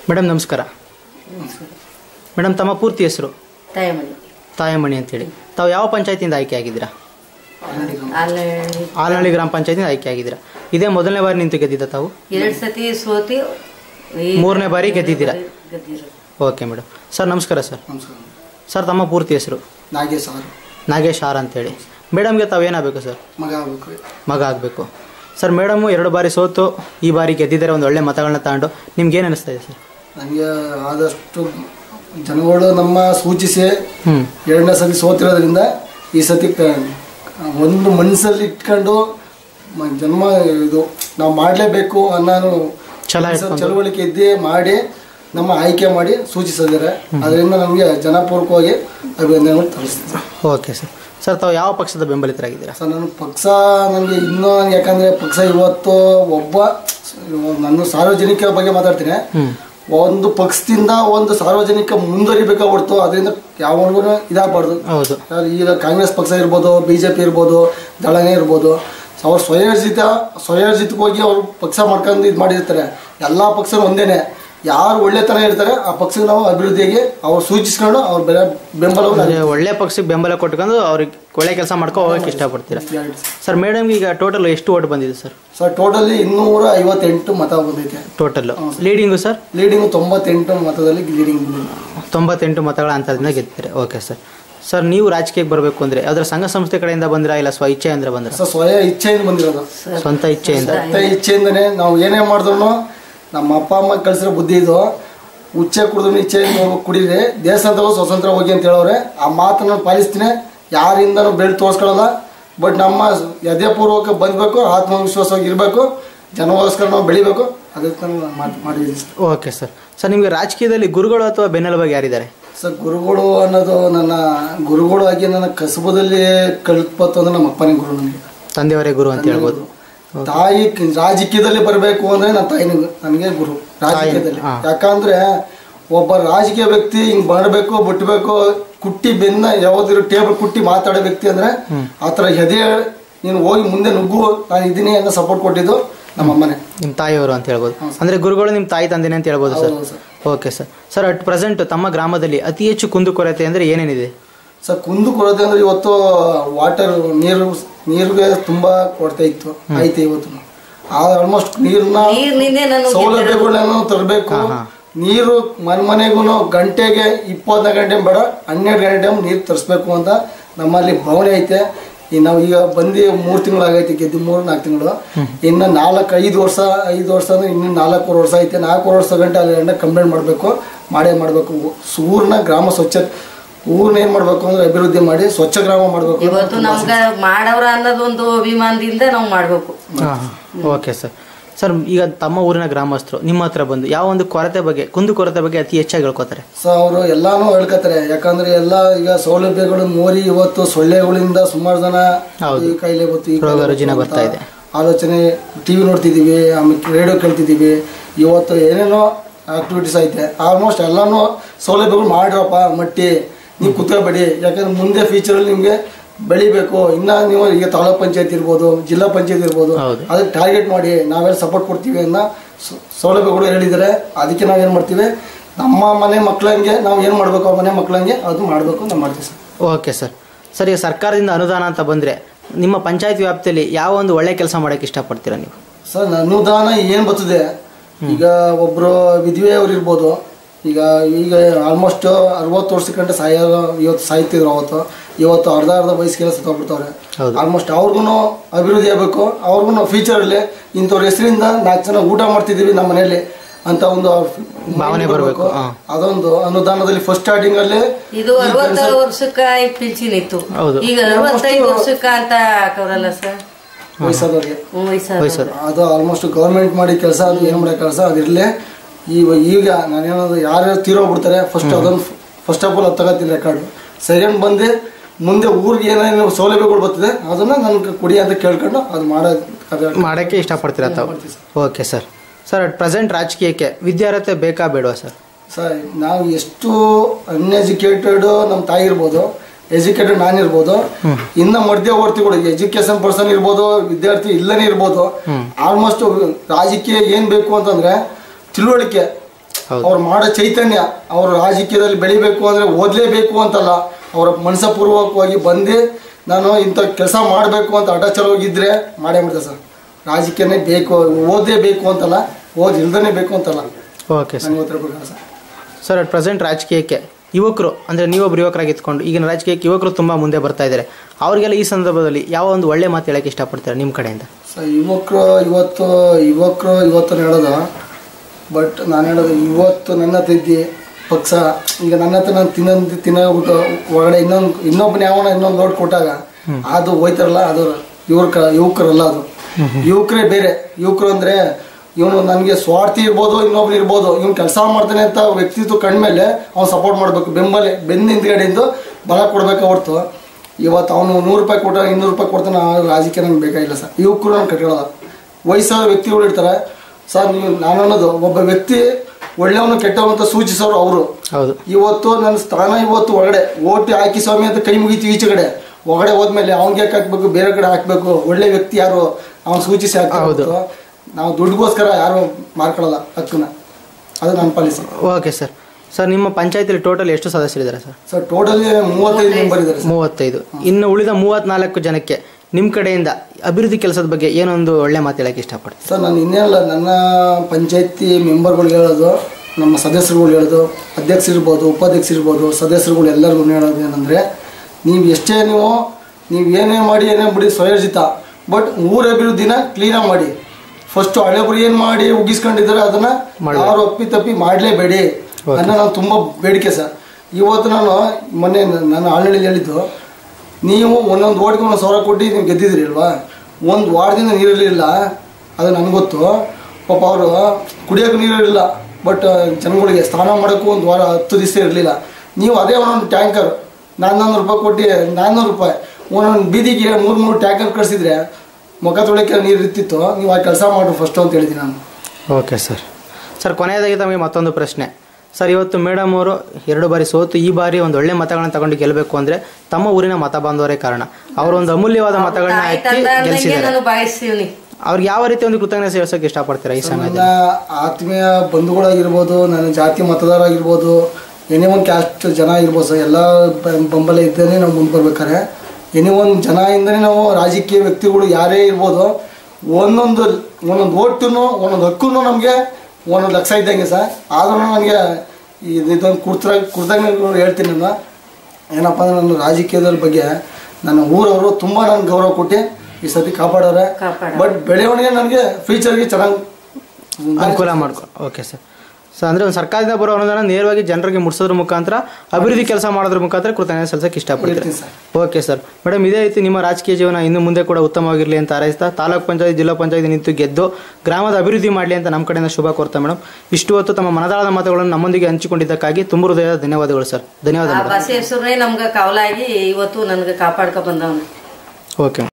Madam ನಮಸ್ಕಾರ madam ತಮ್ಮ ಪೂರ್ತಿ ಹೆಸರು ತಾಯಮಣಿ ತಾಯಮಣಿ ಅಂತೇಳಿ ತಾವು ಯಾವ ಪಂಚಾಯತಿಯಿಂದ ಆಯ್ಕೆ ಆಗಿದ್ದೀರಾ ಅಲ್ಲಿ ಆಲನಹಳ್ಳಿ ಗ್ರಾಮ ಪಂಚಾಯತಿಯಿಂದ ಆಯ್ಕೆ ಆಗಿದ್ದೀರಾ ಇದೇ ಮೊದಲನೇ ಬಾರಿ ನಿಂತು ಗೆದ್ದಿದ್ದ ತಾವು ಎರಡು ಸತಿ ಸೋತಿ ಈ ಮೂರನೇ ಬಾರಿ ಗೆದ್ದಿದ್ದೀರಾ ಗೆದ್ದಿರೋದು. ಓಕೆ ಮೇಡಮ್ ಸರ್ ನಮಸ್ಕಾರ ಸರ್ ನಮಸ್ಕಾರ ಸರ್ ತಮ್ಮ ಪೂರ್ತಿ ಹೆಸರು ನಾಗೇಶ್ ಅವರು ನಾಗೇಶ್ ಆರ್ ಅಂತೇಳಿ ಮೇಡಮ್ಗೆ ತಾವು ಏನಾಗಬೇಕು ಸರ್ ಮಗ ಆಗ್ಬೇಕು ಮಗ ಆಗಬೇಕು ಸರ್ ಮೇಡಮು ಎರಡು ಬಾರಿ ಸೋತು ಈ ಬಾರಿ ಗೆದ್ದಿದ್ದಾರೆ ಒಂದು ಒಳ್ಳೆ ಮತಗಳನ್ನ ತಗೊಂಡು ನಿಮ್ಗೆ ಏನು ಅನಿಸ್ತಾ ಇದೆ ಸರ್ ನನಗೆ ಆದಷ್ಟು ಜನಗಳು ನಮ್ಮ ಸೂಚಿಸಿ ಹ್ಞೂ ಎರಡನೇ ಸತಿ ಸೋತಿರೋದ್ರಿಂದ ಈ ಸತಿ ಪ- ಒಂದು ಮನಸ್ಸಲ್ಲಿ ಇಟ್ಕೊಂಡು ಮ- ಜನ್ಮ ಇದು ನಾವು ಮಾಡಲೇಬೇಕು ಅನ್ನೋ ಛಲ ಮನಸ್ಸಲ್ಲಿ ಇಟ್ಕೊಂಡು. ಚಳವಳಿಕೆ ಇದ್ದೇ ಮಾಡಿ ನಮ್ಮ ಆಯ್ಕೆ ಮಾಡಿ ಸೂಚಿಸಿದ್ದಾರೆ ಅದರಿಂದ ನಮಗೆ ಜನಪೂರ್ವಕವಾಗಿ ಅಭಿನಂದನೆಗಳು ತರಿಸ್ತೀನಿ ಓಕೆ ಸರ್ ಸರ್ ತಾವು ಯಾವ ಪಕ್ಷದ ಬೆಂಬಲಿತರಾಗಿದ್ದೀರಾ ಸರ್ ನನ್ನ ಪಕ್ಷ ನನಗೆ ಇನ್ನೂ ನನಗೆ ಯಾಕಂದರೆ ಪಕ್ಷ ಇವತ್ತು ಒಬ್ಬ ನಾನು ಸಾರ್ವಜನಿಕ ಬಗ್ಗೆ ಮಾತಾಡ್ತೀನಿ ಹ್ಞೂ ಒಂದು ಪಕ್ಷದಿಂದ ಒಂದು ಸಾರ್ವಜನಿಕ ಮುಂದುವರಿಬೇಕಾ ಹೊರ್ತು ಅದರಿಂದ ಯಾವಾಗೂ ಇದಾಗಬಾರ್ದು ಹೌದು ಈಗ ಕಾಂಗ್ರೆಸ್ ಪಕ್ಷ ಇರ್ಬೋದು ಬಿ ಜೆ ಪಿ ಇರ್ಬೋದು ದಳನೇ ಇರ್ಬೋದು ಅವ್ರು ಸ್ವಯೋಜಿತ ಸ್ವಯೋಜಿತವಾಗಿ ಅವರು ಪಕ್ಷ ಮಾಡ್ಕೊಂಡು ಇದು ಮಾಡಿರ್ತಾರೆ ಎಲ್ಲ ಪಕ್ಷ ಒಂದೇನೆ ಯಾರು ಒಳ್ಳೆತನ ಇರ್ತಾರೆ ಆ ಪಕ್ಷಕ್ಕೆ ನಾವು ಅಭಿವೃದ್ಧಿಗೆ ಅವ್ರು ಸೂಚಿಸ್ಕೊಂಡು ಅವ್ರ ಬೆಲೆ ಬೆಂಬಲವನ್ನು ಅಂದ್ರೆ ಒಳ್ಳೆ ಪಕ್ಷಕ್ಕೆ ಬೆಂಬಲ ಕೊಟ್ಕೊಂಡು ಅವ್ರಿಗೆ ಒಳ್ಳೆ ಕೆಲಸ ಮಾಡ್ಕೊ ಹೋಗಕ್ಕೆ ಇಷ್ಟಪಡ್ತೀರಾ ಸರ್ ಮೇಡಮ್ಗೆ ಈಗ ಟೋಟಲ್ ಎಷ್ಟು ಓಟ್ ಬಂದಿದೆ ಸರ್ ಸರ್ ಟೋಟಲಿ ಇನ್ನೂರ ಐವತ್ತೆಂಟು ಮತ ಬಂದೈತೆ ಟೋಟಲ್ ಲೀಡಿಂಗು ಸರ್ ಲೀಡಿಂಗ್ ತೊಂಬತ್ತೆಂಟು ಮತದಲ್ಲಿ ಲೀಡಿಂಗ್ ಬಂದಿದೆ ತೊಂಬತ್ತೆಂಟು ಮತಗಳ ಅಂತರದಿಂದ ಗೆದ್ದಿದ್ದಾರೆ ಓಕೆ ಸರ್ ಸರ್ ನೀವು ರಾಜಕೀಯಕ್ಕೆ ಬರಬೇಕು ಅಂದರೆ ಯಾವ್ದಾರ ಸಂಘ ಸಂಸ್ಥೆ ಕಡೆಯಿಂದ ಬಂದಿರಾ ಇಲ್ಲ ಸ್ವ ಇಚ್ಛೆಯಿಂದ ಬಂದಿರಾ ಸರ್ ಸ್ವಯ ಇಚ್ಛೆಯಿಂದ ಬಂದಿರೋದು ಸ್ವಂತ ಇಚ್ಛೆಯಿಂದ ಸ್ವಂತ ಇಚ್ಛೆಯಿಂದನೇ ನಾವು ಏನೇ ಮಾಡಿದ್ರು ನಮ್ಮ ಅಪ್ಪ ಅಮ್ಮ ಕಳಿಸಿರೋ ಬುದ್ಧಿ ಇದು ಉಚ್ಚೆ ಕುಡಿದ್ರು ಇಚ್ಛೆಯಿಂದ ಹೋಗಿ ಕುಡೀರಿ ದೇಶಾಂತರ ಸ್ವತಂತ್ರ ಹೋಗಿ ಅಂತ ಹೇಳೋರೆ ಆ ಮಾತನ್ನು ಪಾಲಿಸ್ತೀನಿ ಯಾರಿಂದನೂ ಬೆಳೆ ತೋರಿಸ್ಕೊಳ್ಳಲ್ಲ ಬಟ್ ನಮ್ಮ ಯಥೆಪೂರ್ವಕ ಬಂದಬೇಕು ಆತ್ಮವಿಶ್ವಾಸವಾಗಿ ಇರಬೇಕು ಜನಗೋಸ್ಕರ ನಾವು ಬೆಳಿಬೇಕು ಅದಕ್ಕೆ ನಾನು ಮಾತು ಮಾಡಿದ್ದೀನಿ ಸರ್. ಓಕೆ ಸರ್ ಸರ್ ನಿಮಗೆ ರಾಜಕೀಯದಲ್ಲಿ ಗುರುಗಳು ಅಥವಾ ಬೆನ್ನೆಲುಬಾಗಿ ಯಾರಿದ್ದಾರೆ ಸರ್ ಗುರುಗಳು ಅನ್ನೋದು ನನ್ನ ಗುರುಗಳು ಆಗಿ ನನ್ನ ಕಸಬದಲ್ಲಿ ಕಲ್ಪತ್ತು ಅಂದ್ರೆ ನಮ್ಮ ಅಪ್ಪನೇ ಗುರು ನನಗೆ ತಂದೆಯವರೇ ಗುರು ಅಂತ ಹೇಳ್ಬೋದು ತಾಯಿ ಕ- ರಾಜಕೀಯದಲ್ಲಿ ಬರಬೇಕು ಅಂದ್ರೆ ನನ್ನ ತಾಯಿ ನನಗೆ ಗುರು ರಾಜಕೀಯದಲ್ಲಿ ಹಾ. ಯಾಕಂದ್ರೆ ಒಬ್ಬ ರಾಜಕೀಯ ವ್ಯಕ್ತಿ ಹಿಂಗ್ ಮಾಡಬೇಕು ಬಿಟ್ಬೇಕು ಕುಟ್ಟಿ ಬೆನ್ನ ಯಾವ್ದಿರೋ ಟೇಬಲ್ ಕುಟ್ಟಿ ಮಾತಾಡೋ ವ್ಯಕ್ತಿ ಅಂದ್ರೆ ಆತರ ಎದೆ ನೀನು ಹೋಗಿ ಮುಂದೆ ನುಗ್ಗು ನಾನು ಇದೀನಿ ಅಂತ ಸಪೋರ್ಟ್ ಕೊಟ್ಟಿದ್ದು ನಮ್ಮ ಅಮ್ಮನೇ ನಿಮ್ಮ ತಾಯಿಯವರು ಅಂತ ಹೇಳ್ಬೋದು ಅಂದರೆ ಗುರುಗಳು ನಿಮ್ಮ ತಾಯಿ ತಂದೆನೇ ಅಂತ ಹೇಳ್ಬೋದು ಸರ್ ಹೌದು sir okay sir sir at present ತಮ್ಮ ಗ್ರಾಮದಲ್ಲಿ ಅತಿ ಹೆಚ್ಚು ಕುಂದುಕೊರತೆ ಅಂದರೆ ಏನೇನಿದೆ ಸರ್ ಕುಂದು ಕೊಡೋದು ಅಂದ್ರೆ ಇವತ್ತು ವಾಟರ್ ನೀರು ನೀರಿಗೆ ತುಂಬಾ ಕೊರತೆ ಇತ್ತು ಐತೆ ಇವತ್ತು ಆಲ್ಮೋಸ್ಟ್ ನೀರ್ನ ನೀರ್ನಿಂದೇ ನಾನು ಸೌಲಭ್ಯಗಳನ್ನು ತರಬೇಕು ನೀರು ಮನೆ ಮನೆಗೂ ಗಂಟೆಗೆ ಇಪ್ಪತ್ತನೇ ಗಂಟೆ ಬೇಡ ಹನ್ನೆರಡು ಗಂಟೆ ನೀರು ತರಿಸ್ಬೇಕು ಅಂತ ನಮ್ಮಲ್ಲಿ ಭಾವನೆ ಐತೆ ಈ ನಾವು ಈಗ ಬಂದು ಮೂರು ತಿಂಗಳಾಗೈತೆ ಗೆದ್ದು ಮೂರು ನಾಲ್ಕು ತಿಂಗಳು ಇನ್ನು ನಾಲ್ಕು ಐದು ವರ್ಷ ಐದು ವರ್ಷ ಅಂದ್ರೆ ಇನ್ನು ನಾಲ್ಕೂವರೆ ವರ್ಷ ಐತೆ ನಾಲ್ಕೂವರೆ ವರ್ಷ ಗಂಟೆ ಅಲ್ಲಿ ಗಂಟೆ ಕಂಪ್ಲೇಂಟ್ ಮಾಡಬೇಕು ಮಾಡೇ ಮಾಡಬೇಕು ಊರನ್ನ ಗ್ರಾಮ ಸ್ವಚ್ಛ ಊರನ್ನ ಏನು ಮಾಡಬೇಕು ಅಂದ್ರೆ ಅಭಿವೃದ್ಧಿ ಮಾಡಿ ಸ್ವಚ್ಛ ಗ್ರಾಮ ಮಾಡಬೇಕು ಇವತ್ತು ನಮ್ಗ ಮಾಡವ್ರ ಅನ್ನೋದೊಂದು ಅಭಿಮಾನದಿಂದ ನಾವು ಮಾಡ್ಬೇಕು ಹಾಂ ಓಕೆ ಸರ್ ಸರ್ ಈಗ ತಮ್ಮ ಊರಿನ ಗ್ರಾಮಸ್ಥರು ನಿಮ್ಮ ಹತ್ರ ಬಂದು ಯಾವ ಒಂದು ಕೊರತೆ ಬಗ್ಗೆ ಕುಂದು ಕೊರತೆ ಬಗ್ಗೆ ಅತಿ ಹೆಚ್ಚಾಗಿ ಹೇಳ್ಕೊತಾರೆ ಸೊ ಅವರು ಎಲ್ಲಾನು ಹೇಳ್ಕೊತಾರೆ ಯಾಕಂದ್ರೆ ಎಲ್ಲ ಈಗ ಸೌಲಭ್ಯಗಳು ಮೋರಿ ಇವತ್ತು ಸೊಳ್ಳೆಗಳಿಂದ ಸುಮಾರು ಜನ ಹೌದು. ಈ ಕಾಯಿಲೆ ಬಂತು ಈ ರೋಗ ಕಾಯಿಲೆ ರುಜಿನ ಬಂತು ಬರ್ತಾ ಅಂತ ಇದೆ. ಆಲೋಚನೆ ಟಿವಿ ನೋಡ್ತಿದೀವಿ ಆಮೇಲೆ ರೇಡಿಯೋ ಕೇಳ್ತಿದೀವಿ ಇವತ್ತು ಏನೇನೋ ಆಕ್ಟಿವಿಟೀಸ್ ಐತೆ ಆಲ್ಮೋಸ್ಟ್ ಎಲ್ಲಾನು ಸೌಲಭ್ಯಗಳು ಮಾಡ್ರಪ್ಪ ಮಟ್ಟಿ ನೀವು ಕುತ್ಕೋಬೇಡಿ ಯಾಕಂದ್ರೆ ಮುಂದೆ ಫ್ಯೂಚರಲ್ಲಿ ನಿಮಗೆ ಬೆಳಿಬೇಕು ಇನ್ನ ನೀವು ಈಗ ತಾಲೂಕ್ ಪಂಚಾಯತ್ ಇರ್ಬೋದು ಜಿಲ್ಲಾ ಪಂಚಾಯತ್ ಇರ್ಬೋದು ಹೌದು. ಅದಕ್ಕೆ ಟಾರ್ಗೆಟ್ ಮಾಡಿ ನಾವೆಲ್ಲ ಸಪೋರ್ಟ್ ಕೊಡ್ತೀವಿ ಅನ್ನೋ ಸ- ಸೌಲಭ್ಯಗಳು ಹೇಳಿದ್ದಾರೆ ಅದಕ್ಕೆ ನಾವು ಏನು ಮಾಡ್ತೀವಿ ನಮ್ಮ ಮನೆ ಮಕ್ಕಳಂಗೆ ನಾವು ಏನು ಮಾಡಬೇಕು ಅವ್ರ ಮನೆ ಮಕ್ಕಳಂಗೆ ಅದು ಮಾಡಬೇಕು ನಾವು ಮಾಡ್ತೀವಿ ಸರ್ ಓಕೆ ಸರ್ ಸರ್ ಈಗ ಸರ್ಕಾರದಿಂದ ಅನುದಾನ ಅಂತ ಬಂದರೆ ನಿಮ್ಮ ಪಂಚಾಯತ್ ವ್ಯಾಪ್ತಿಯಲ್ಲಿ ಯಾವ ಒಂದು ಒಳ್ಳೆ ಕೆಲಸ ಮಾಡೋಕ್ಕೆ ಇಷ್ಟಪಡ್ತೀರಾ ನೀವು ಸರ್ ಅನುದಾನ ಏನು ಬರ್ತದೆ ಈಗ ಒಬ್ಬರು ವಿಧವೆಯವ್ರು ಇರ್ಬೋದು ಈಗ ಈಗ ಆಲ್ಮೋಸ್ಟ್ ಅರವತ್ತು ವರ್ಷ ಗಂಟೆ ಸಾಯ ಇವತ್ತು ಸಾಯ್ತಿದ್ರು ಅವತ್ತು ಇವತ್ತು ಅರ್ಧ ಅರ್ಧ ವಯಸ್ಸಿಗೆಲ್ಲ ಸತ್ತೋಗ್ಬಿಡ್ತವ್ರೆ ಹೌದು. ಆಲ್ಮೋಸ್ಟ್ ಅವ್ರಿಗೂ ಅಭಿವೃದ್ಧಿ ಆಗಬೇಕು ಅವ್ರಿಗೂ ಫ್ಯೂಚರಲ್ಲಿ ಇಂಥವ್ರ ಹೆಸರಿಂದ ನಾಲ್ಕು ಜನ ಊಟ ಮಾಡ್ತಿದ್ದೀವಿ ನಮ್ಮ ಮನೆಯಲ್ಲಿ ಅಂತ ಒಂದು ಅವ್ರ ಭಾವನೆ ಬರ್ಬೇಕು, ಹಾ. ಅದೊಂದು ಅನುದಾನದಲ್ಲಿ ಫಸ್ಟ್ ಸ್ಟಾರ್ಟಿಂಗ್ ಅಲ್ಲಿ ಇದು ಅರವತ್ತ ವರ್ಷಕ್ಕ ಪಿಂಚಿನ್ ಇತ್ತು ಹೌದು. ಈಗ ಅರವತ್ತೈದು ವರ್ಷಕ್ಕ ಅಂತ ಹಾಕವ್ರಲ್ಲ ಸರ್ ವಯಸ್ಸಾದವ್ರಿಗೆ ವಯಸ್ಸಾದ ವಯಸ್ಸು ಅದು ಆಲ್ಮೋಸ್ಟ್ ಗೌರ್ಮೆಂಟ್ ಮಾಡಿ ಕೆಲಸ ಅದು ಏನು ಮಾಡೋ ಕೆಲಸ ಅದಿರಲಿ ಈಗ ಈಗ ನಾನೇನದು ಯಾರ್ಯಾರು ತೀರೋಗ್ಬಿಡ್ತಾರೆ ಫಸ್ಟ್ ಅದನ್ನು ಫಸ್ಟ್ ಆಫ್ ಆಲ್ ಅದು ತಗೋತೀನಿ ರೆಕಾರ್ಡು ಸೆಕೆಂಡ್ ಬಂದು ಮುಂದೆ ಊರಿಗೆ ಏನೇನು ಸೌಲಭ್ಯಗಳು ಬರ್ತದೆ ಅದನ್ನು ನನಗೆ ಕೊಡಿ ಅಂತ ಕೇಳ್ಕೊಂಡು ಅದು ಮಾಡೋದು ಅದು ಮಾಡೋಕ್ಕೆ ಇಷ್ಟಪಡ್ತೀರಾ ತಾವು okay sir sir at present ರಾಜಕೀಯಕ್ಕೆ ವಿದ್ಯಾರ್ಹತೆ ಬೇಕಾ ಬೇಡವಾ ಸರ್ ಸರ್ ನಾವು ಎಷ್ಟು ಅನ್ಎಜುಕೇಟೆಡ್ ನಮ್ಮ ತಾಯಿ ಇರ್ಬೋದು ಎಜುಕೇಟೆಡ್ ನಾನಿರ್ಬೋದು ಇನ್ನು ಮಧ್ಯವರ್ತಿಗಳು ಎಜುಕೇಶನ್ ಪರ್ಸನ್ ಇರ್ಬೋದು ವಿದ್ಯಾರ್ಥಿ ಇಲ್ಲನೇ ಇರ್ಬೋದು ಆಲ್ಮೋಸ್ಟ್ ರಾಜಕೀಯ ಏನ್ ಬೇಕು ಅಂತಂದ್ರೆ ತಿಳುವಳಿಕೆ ಹೌದು. ಅವ್ರು ಮಾಡೋ ಚೈತನ್ಯ ಅವರು ರಾಜಕೀಯದಲ್ಲಿ ಬೆಳಿಬೇಕು ಅಂದ್ರೆ ಓದಲೇಬೇಕು ಅಂತಲ್ಲ ಅವರ ಮನಸಪೂರ್ವಕವಾಗಿ ಬಂದು ನಾನು ಇಂಥ ಕೆಲಸ ಮಾಡಬೇಕು ಅಂತ ಹಠ ಚಲೋಗಿದ್ರೆ ಮಾಡೇ ಬಿಡ್ತಾರೆ ಸರ್ ರಾಜಕೀಯನೇ ಬೇಕು ಓದೇ ಬೇಕು ಅಂತಲ್ಲ ಓದ್ ಇಲ್ದೇ ಬೇಕು ಅಂತಲ್ಲ ಓಕೆ ಸರ್ ನನಗೆ ಗೊತ್ತಿರೋ ಪ್ರಕಾರ ಸರ್ ಸರ್ ಅಟ್ ಪ್ರೆಸೆಂಟ್ ರಾಜಕೀಯಕ್ಕೆ ಯುವಕರು ಅಂದರೆ ನೀವೊಬ್ರು ಯುವಕರಾಗಿ ಇದ್ಕೊಂಡು ಈಗಿನ ರಾಜಕೀಯಕ್ಕೆ ಯುವಕರು ತುಂಬ ಮುಂದೆ ಬರ್ತಾ ಇದ್ದಾರೆ ಅವರಿಗೆಲ್ಲ ಈ ಸಂದರ್ಭದಲ್ಲಿ ಯಾವ ಒಂದು ಒಳ್ಳೆ ಮಾತು ಹೇಳಕ್ಕೆ ಇಷ್ಟಪಡ್ತಾರೆ ನಿಮ್ಮ ಕಡೆಯಿಂದ ಸೊ ಯುವಕರು ಇವತ್ತು ಯುವಕರು ಇವತ್ತು ಹೇಳೋದು ಬಟ್ ನಾನು ಹೇಳೋದು ಇವತ್ತು ನನ್ನ ಹತ್ರ ಇದ್ದಿ ಪಕ್ಷ ಈಗ ನನ್ನ ಹತ್ರ ನಾನು ತಿನ್ನೊಂದು ತಿನ್ನೋಗ್ಬಿಟ್ಟು ಒಳಗಡೆ ಇನ್ನೊಂದು ಇನ್ನೊಬ್ಬನ ಯಾವನ ಇನ್ನೊಂದು ಲೋಡ್ ಕೊಟ್ಟಾಗ ಅದು ಹೋಯ್ತಾರಲ್ಲ ಅದು ಯುವಕ ಯುವಕರಲ್ಲ ಅದು ಯುವಕರೇ ಬೇರೆ ಯುವಕರು ಅಂದರೆ ಇವನು ನನಗೆ ಸ್ವಾರ್ಥಿ ಇರ್ಬೋದು ಇನ್ನೊಬ್ನು ಇರ್ಬೋದು ಇವ್ನು ಕೆಲಸ ಮಾಡ್ತಾನೆ ಅಂತ ವ್ಯಕ್ತಿತ್ವ ಕಂಡ್ಮೇಲೆ ಅವ್ನು ಸಪೋರ್ಟ್ ಮಾಡಬೇಕು ಬೆಂಬಲ ಬೆನ್ನ ಹಿಂದ್ಗಡೆಯಿಂದ ಬಲ ಕೊಡ್ಬೇಕು ಹೊರ್ತು ಇವತ್ತು ಅವನು ನೂರು ರೂಪಾಯಿ ಕೊಟ್ಟ ಇನ್ನೂರು ರೂಪಾಯಿ ಕೊಡ್ತಾನೆ ಆ ರಾಜಕೀಯ ನನಗೆ ಬೇಕಾಗಿಲ್ಲ ಸರ್ ಯುವಕರು ನಾನು ಕಟ್ಕೊಳ್ಳೋದ ವಯಸ್ಸಾದ ವ್ಯಕ್ತಿಗಳು ಇರ್ತಾರೆ ಸರ್ ನೀವು ನಾನು ಅನ್ನೋದು ಒಬ್ಬ ವ್ಯಕ್ತಿ ಒಳ್ಳೆಯವನು ಕೆಟ್ಟವನು ಅಂತ ಸೂಚಿಸೋರು ಅವರು ಹೌದು ಇವತ್ತು ನನ್ನ ಸ್ಥಾನ ಇವತ್ತು ಒಳಗಡೆ ಓಟಿ ಹಾಕಿ ಸ್ವಾಮಿ ಅಂತ ಕೈ ಮುಗಿತೀವಿ ಈಚೆ ಕಡೆ ಒಳಗಡೆ ಹೋದ್ಮೇಲೆ ಅವ್ನಿಗೆ ಯಾಕೆ ಹಾಕ್ಬೇಕು ಬೇರೆ ಕಡೆ ಹಾಕ್ಬೇಕು ಒಳ್ಳೆ ವ್ಯಕ್ತಿ ಯಾರು ಅವ್ನು ಸೂಚಿಸಿ ಹಾಕ್ತಾರೆ ಹೌದು. ಹೊರ್ತು ನಾವು ದುಡ್ಡುಗೋಸ್ಕರ ಯಾರು ಮಾರ್ಕೊಳ್ಳಲ್ಲ ಹಕ್ಕನ್ನ ಅದು ನನ್ನ ಪಾಲಿಸಿ ಓಕೆ ಸರ್ ಸರ್ ನಿಮ್ಮ ಪಂಚಾಯತಿಲಿ ಟೋಟಲ್ ಎಷ್ಟು ಸದಸ್ಯರಿದ್ದಾರೆ ಸರ್ ಸರ್ ಟೋಟಲಿ ಮೂವತ್ತೈದು ಮೆಂಬರ್ ಇದ್ದಾರೆ ಸರ್ ಮೂವತ್ತೈದು ಇನ್ನು ಉಳಿದ ಮೂವತ್ನಾಲ್ಕು ಜನಕ್ಕೆ ನಿಮ್ಮ ಕಡೆಯಿಂದ ಅಭಿವೃದ್ಧಿ ಕೆಲಸದ ಬಗ್ಗೆ ಏನೊಂದು ಒಳ್ಳೆ ಮಾತು ಹೇಳಕ್ಕೆ ಇಷ್ಟಪಡ್ತೀನಿ ಸರ್ ನಾನು ಇನ್ನೇನಲ್ಲ ನನ್ನ ಪಂಚಾಯತಿ ಮೆಂಬರ್ಗಳು ಹೇಳೋದು ನಮ್ಮ ಸದಸ್ಯರುಗಳು ಹೇಳೋದು ಅಧ್ಯಕ್ಷರಿರ್ಬೋದು ಉಪಾಧ್ಯಕ್ಷರಿರ್ಬೋದು ಸದಸ್ಯರುಗಳು ಎಲ್ಲರಿಗೂ ಹೇಳೋದು ಏನಂದರೆ ನೀವು ಎಷ್ಟೇ ನೀವು ನೀವು ಏನೇ ಮಾಡಿ ಏನೇ ಬಿಡಿ ಸ್ವಯೋಜಿತ ಬಟ್ ಊರ ಅಭಿವೃದ್ಧಿನ ಕ್ಲೀನಾಗಿ ಮಾಡಿ ಫಸ್ಟು ಹಳೆಬ್ರು ಏನು ಮಾಡಿ ಉಗಿಸ್ಕೊಂಡಿದ್ದಾರೆ ಅದನ್ನು ಯಾರು ಒಪ್ಪಿ ತಪ್ಪಿ ಮಾಡಲೇಬೇಡಿ ಅನ್ನೋ ನಾನು ತುಂಬ ಬೇಡಿಕೆ ಸರ್ ಇವತ್ತು ನಾನು ಮೊನ್ನೆ ನಾನು ಆಳ್ನಳ್ಳಿ ಹೇಳಿದ್ದು ನೀವು ಒಂದೊಂದು ಓಟ್ಗೆ ಒಂದೊಂದು ಸಾವಿರ ಕೊಟ್ಟು ನೀವು ಗೆದ್ದಿದ್ರಿ ಅಲ್ವಾ ಒಂದು ವಾರದಿಂದ ನೀರಿರಲಿಲ್ಲ ಅದು ನನಗೆ ಗೊತ್ತು ಪಾಪ ಅವರು ಕುಡಿಯೋಕೆ ನೀರು ಇರಲಿಲ್ಲ ಬಟ್ ಜನಗಳಿಗೆ ಸ್ನಾನ ಮಾಡೋಕ್ಕೂ ಒಂದು ವಾರ ಹತ್ತು ದಿವಸ ಇರಲಿಲ್ಲ ನೀವು ಅದೇ ಒಂದೊಂದು ಟ್ಯಾಂಕರ್ ನಾನ್ನೂರು ರೂಪಾಯಿ ಕೊಟ್ಟು ನಾನ್ನೂರು ರೂಪಾಯಿ ಒಂದೊಂದು ಬೀದಿಗೆ ಮೂರು ಮೂರು ಟ್ಯಾಂಕರ್ ಕಳಿಸಿದ್ರೆ ಮುಖ ತೊಳೆಕೆ ನೀರು ಇರ್ತಿತ್ತು ನೀವು ಆ ಕೆಲಸ ಮಾಡ್ರಿ ಫಸ್ಟು ಅಂತ ಹೇಳಿದ್ದೀನಿ ನಾನು ಓಕೆ ಸರ್ ಸರ್ ಕೊನೆಯದಾಗಿ ತಮಗೆ ಮತ್ತೊಂದು ಪ್ರಶ್ನೆ ಸರ್ ಇವತ್ತು ಮೇಡಮ್ ಅವರು ಎರಡು ಬಾರಿ ಸೋತು ಈ ಬಾರಿ ಒಂದು ಒಳ್ಳೆ ಮತಗಳನ್ನ ತಗೊಂಡು ಗೆಲ್ಲಬೇಕು ಅಂದ್ರೆ ತಮ್ಮ ಊರಿನ ಮತ ಬಾಂಧವರೇ ಕಾರಣ ಅವರು ಒಂದು ಅಮೂಲ್ಯವಾದ ಮತಗಳನ್ನ ತಾಯಿ ಹಾಕಿ ತಂದ ಅನ್ನಂಗೆ ಗೆಲ್ಲಿಸಿದ್ದಾರೆ ನಾನು ಭಾವಿಸ್ತೀವ್ನಿ ಅವ್ರಿಗೆ ಯಾವ ರೀತಿ ಒಂದು ಕೃತಜ್ಞತೆ ಸೇರಿಸೋಕೆ ಇಷ್ಟಪಡ್ತೀರಾ ಈ ಸಮಯದಲ್ಲಿ ನನ್ನ ಆತ್ಮೀಯ ಬಂಧುಗಳಾಗಿರ್ಬೋದು ನನ್ನ ಜಾತಿ ಮತದಾರ ಆಗಿರ್ಬೋದು ಏನೇ ಒಂದು ಕ್ಯಾಸ್ಟ್ ಜನ ಇರ್ಬೋದು ಸರ್ ಎಲ್ಲ ಬ- ಬೆಂಬಲ ಇದ್ದೇನೆ ನಾವು ಮುಂದೆ ಬರ್ಬೇಕಾರೆ ಏನೇ ಒಂದು ಜನ ಇಂದನೇ ನಾವು ರಾಜಕೀಯ ವ್ಯಕ್ತಿಗಳು ಯಾರೇ ಇರ್ಬೋದು ಒಂದೊಂದು ಒಂದೊಂದು ಓಟನ್ನು ಒಂದೊಂದು ಹಕ್ಕೂ ನಮಗೆ ಒಂದೊಂದು ಲಕ್ಷ ಇದ್ದಂಗೆ ಸರ್ ಆದ್ರೂ ನನಗೆ ಇದು ಇದೊಂದು ಕುರ್ತ ಕೃತಜ್ಞತೆಗಳು ಹೇಳ್ತೀನಿ ನಾನು ಏನಪ್ಪ ಅಂದ್ರೆ ನನ್ನ ರಾಜಕೀಯದ ಬಗ್ಗೆ ನನ್ನ ಊರವರು ತುಂಬ ನನಗೆ ಗೌರವ ಕೊಟ್ಟು ಈ ಸತಿ ಕಾಪಾಡೋರೆ ಕಾಪಾಡ ಬಟ್ ಬೆಳವಣಿಗೆ ನನಗೆ ಫ್ಯೂಚರ್ಗೆ ಚೆನ್ನಾಗಿ ಅನುಕೂಲ ಮಾಡ್ಕೊ ಓಕೆ ಸರ್ ಸೊ ಅಂದ್ರೆ ಒಂದು ಸರ್ಕಾರದಿಂದ ಬರೋ ಅನುದಾನ ನೇರವಾಗಿ ಜನರಿಗೆ ಮುಟ್ಸೋದ್ರ ಮುಖಾಂತರ ಅಭಿವೃದ್ಧಿ ಕೆಲಸ ಮಾಡೋದ್ರ ಮುಖಾಂತರ ಕೃತಜ್ಞತೆ ಸಲ್ಲಿಸಕ್ಕೆ ಇಷ್ಟಪಡ್ತೀನಿ ಹೇಳ್ತೀನಿ ಸರ್ ಓಕೆ ಸರ್ ಮೇಡಮ್ ಇದೇ ರೀತಿ ನಿಮ್ಮ ರಾಜಕೀಯ ಜೀವನ ಇನ್ನು ಮುಂದೆ ಕೂಡ ಉತ್ತಮವಾಗಿರಲಿ ಅಂತ ಹಾರೈಸ್ತಾ ತಾಲೂಕ್ ಪಂಚಾಯತ್ ಜಿಲ್ಲಾ ಪಂಚಾಯತ್ ನಿಂತು ಗೆದ್ದು ಗ್ರಾಮದ ಅಭಿವೃದ್ಧಿ ಮಾಡಲಿ ಅಂತ ನಮ್ಮ ಕಡೆಯಿಂದ ಶುಭ ಕೋರ್ತಾ ಮೇಡಮ್ ಇಷ್ಟು ಹೊತ್ತು ತಮ್ಮ ಮನದಾಳದ ಮಾತುಗಳನ್ನು ನಮ್ಮೊಂದಿಗೆ ಹಂಚಿಕೊಂಡಿದ್ದಕ್ಕಾಗಿ ತುಂಬ ಹೃದಯದ ಧನ್ಯವಾದಗಳು ಸರ್ ಧನ್ಯವಾದ ಆ ಮೇಡಮ್ ಬಸವೇಶ್ವರನೇ ನಮ್ಗೆ ಕಾವಲಾಗಿ ಇವತ್ತು ನನ್ಗೆ ಕಾಪಾಡ್ಕೊ ಬಂದವನು ಓಕೆ